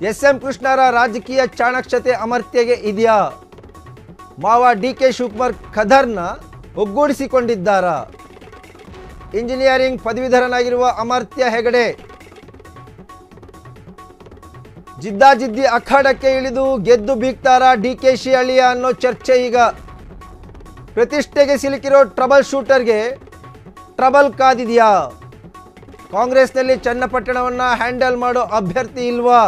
S M ಕೃಷ್ಣರ ರಾಜಕೀಯ ಚಾಣಕ್ಷತೆ ಅಮರ್ತ್ಯಗೆ ಇದೆಯಾ ಮಾವ ಡಿ ಕೆ ಶಿವಕುಮಾರ್ ಖದರ್ನ ಒಗ್ಗೂಡಿಸಿಕೊಂಡಿದ್ದಾರಾ ಇಂಜಿನಿಯರಿಂಗ್ ಪದವೀಧರನಾಗಿರುವ ಅಮರ್ತ್ಯ ಹೆಗಡೆ ಜಿದ್ದಾಜಿದ್ದಿ ಅಖಾಡಕ್ಕೆ ಇಳಿದು ಗೆದ್ದು ಬೀಗ್ತಾರ ಡಿ ಕೆ ಶಿ ಅಳಿಯ ಅನ್ನೋ ಚರ್ಚೆ ಈಗ ಪ್ರತಿಷ್ಠೆಗೆ ಸಿಲುಕಿರೋ ಟ್ರಬಲ್ ಶೂಟರ್ಗೆ ಟ್ರಬಲ್ ಕಾದಿದೆಯಾ ಕಾಂಗ್ರೆಸ್ನಲ್ಲಿ ಚನ್ನಪಟ್ಟಣವನ್ನು ಹ್ಯಾಂಡಲ್ ಮಾಡೋ ಅಭ್ಯರ್ಥಿ ಇಲ್ವಾ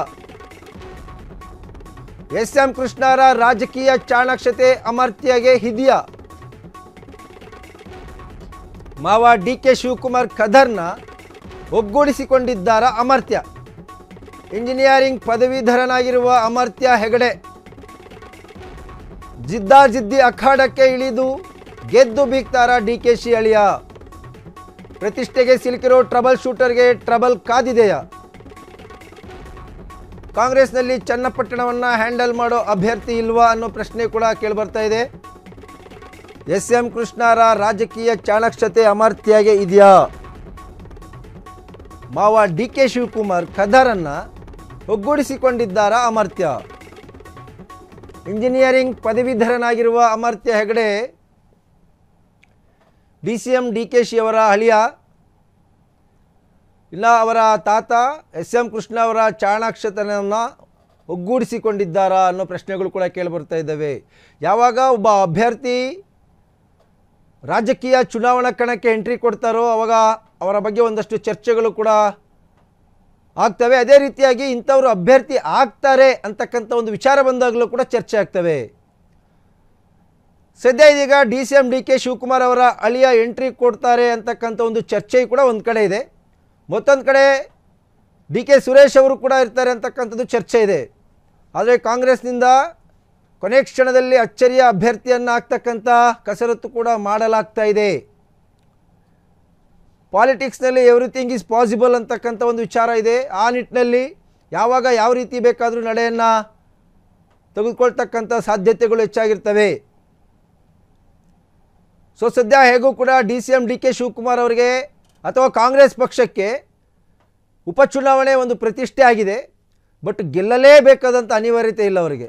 ಎಸ್ ಎಂ ಕೃಷ್ಣರ ರಾಜಕೀಯ ಚಾಣಕ್ಷತೆ ಅಮರ್ತ್ಯಗೆ ಇದೆಯಾ ಮಾವ ಡಿ ಕೆ ಶಿವಕುಮಾರ್ ಖದರ್ನ ಒಗ್ಗೂಡಿಸಿಕೊಂಡಿದ್ದಾರ ಅಮರ್ತ್ಯ ಇಂಜಿನಿಯರಿಂಗ್ ಪದವೀಧರನಾಗಿರುವ ಅಮರ್ತ್ಯ ಹೆಗಡೆ ಜಿದ್ದಾಜಿದ್ದಿ ಅಖಾಡಕ್ಕೆ ಇಳಿದು ಗೆದ್ದು ಬೀಗ್ತಾರ ಡಿ ಕೆ ಶಿ ಅಳಿಯ ಪ್ರತಿಷ್ಠೆಗೆ ಸಿಲುಕಿರೋ ಟ್ರಬಲ್ ಶೂಟರ್ಗೆ ಟ್ರಬಲ್ ಕಾದಿದೆಯಾ ಕಾಂಗ್ರೆಸ್ನಲ್ಲಿ ಚನ್ನಪಟ್ಟಣವನ್ನು ಹ್ಯಾಂಡಲ್ ಮಾಡೋ ಅಭ್ಯರ್ಥಿ ಇಲ್ವಾ ಅನ್ನೋ ಪ್ರಶ್ನೆ ಕೂಡ ಕೇಳಿಬರ್ತಾ ಇದೆ ಎಸ್ ಎಂ ಕೃಷ್ಣರ ರಾಜಕೀಯ ಚಾಣಕ್ಷತೆ ಅಮರ್ತ್ಯಾಗೆ ಇದೆಯಾ ಮಾವ ಡಿ ಕೆ ಶಿವಕುಮಾರ್ ಖದರನ್ನ ಒಗ್ಗೂಡಿಸಿಕೊಂಡಿದ್ದಾರಾ ಅಮರ್ತ್ಯ ಇಂಜಿನಿಯರಿಂಗ್ ಪದವೀಧರನಾಗಿರುವ Amartya Hegde D C M D K Shi ಅವರ ಅಳಿಯ ಇಲ್ಲ ಅವರ ತಾತ ಎಸ್ ಎಂ ಕೃಷ್ಣ ಅವರ ಚಾಣಾಕ್ಷತನವನ್ನು ಒಗ್ಗೂಡಿಸಿಕೊಂಡಿದ್ದಾರಾ ಅನ್ನೋ ಪ್ರಶ್ನೆಗಳು ಕೂಡ ಕೇಳಿಬರ್ತಾ ಇದ್ದಾವೆ ಯಾವಾಗ ಒಬ್ಬ ಅಭ್ಯರ್ಥಿ ರಾಜಕೀಯ ಚುನಾವಣಾ ಕಣಕ್ಕೆ ಎಂಟ್ರಿ ಕೊಡ್ತಾರೋ ಅವಾಗ ಅವರ ಬಗ್ಗೆ ಒಂದಷ್ಟು ಚರ್ಚೆಗಳು ಕೂಡ ಆಗ್ತವೆ ಅದೇ ರೀತಿಯಾಗಿ ಇಂಥವರು ಅಭ್ಯರ್ಥಿ ಆಗ್ತಾರೆ ಅಂತಕ್ಕಂಥ ಒಂದು ವಿಚಾರ ಬಂದಾಗಲೂ ಕೂಡ ಚರ್ಚೆ ಆಗ್ತವೆ ಸದ್ಯ ಇದೀಗ D C M D K Shivakumar ಅವರ ಅಳಿಯ ಎಂಟ್ರಿ ಕೊಡ್ತಾರೆ ಅಂತಕ್ಕಂಥ ಒಂದು ಚರ್ಚೆ ಕೂಡ ಒಂದು ಕಡೆ ಇದೆ ಮತ್ತೊಂದು ಕಡೆ ಡಿ ಕೆ ಸುರೇಶ್ ಅವರು ಕೂಡ ಇರ್ತಾರೆ ಅಂತಕ್ಕಂಥದ್ದು ಚರ್ಚೆ ಇದೆ ಆದರೆ ಕಾಂಗ್ರೆಸ್ನಿಂದ ಕೊನೆ ಕ್ಷಣದಲ್ಲಿ ಅಚ್ಚರಿಯ ಅಭ್ಯರ್ಥಿಯನ್ನು ಆಗ್ತಕ್ಕಂಥ ಕಸರತ್ತು ಕೂಡ ಮಾಡಲಾಗ್ತಾ ಇದೆ ಪಾಲಿಟಿಕ್ಸ್ನಲ್ಲಿ ಎವ್ರಿಥಿಂಗ್ ಈಸ್ ಪಾಸಿಬಲ್ ಅಂತಕ್ಕಂಥ ಒಂದು ವಿಚಾರ ಇದೆ ಆ ನಿಟ್ಟಿನಲ್ಲಿ ಯಾವಾಗ ಯಾವ ರೀತಿ ಬೇಕಾದರೂ ನಡೆಯನ್ನು ತೆಗೆದುಕೊಳ್ತಕ್ಕಂಥ ಸಾಧ್ಯತೆಗಳು ಹೆಚ್ಚಾಗಿರ್ತವೆ ಸೊ ಸದ್ಯ ಹೇಗೂ ಕೂಡ D C M D K Shivakumar ಅವರಿಗೆ ಅಥವಾ ಕಾಂಗ್ರೆಸ್ ಪಕ್ಷಕ್ಕೆ ಉಪಚುನಾವಣೆ ಒಂದು ಪ್ರತಿಷ್ಠೆ ಆಗಿದೆ ಬಟ್ ಗೆಲ್ಲಲೇಬೇಕಾದಂಥ ಅನಿವಾರ್ಯತೆ ಇಲ್ಲ ಅವರಿಗೆ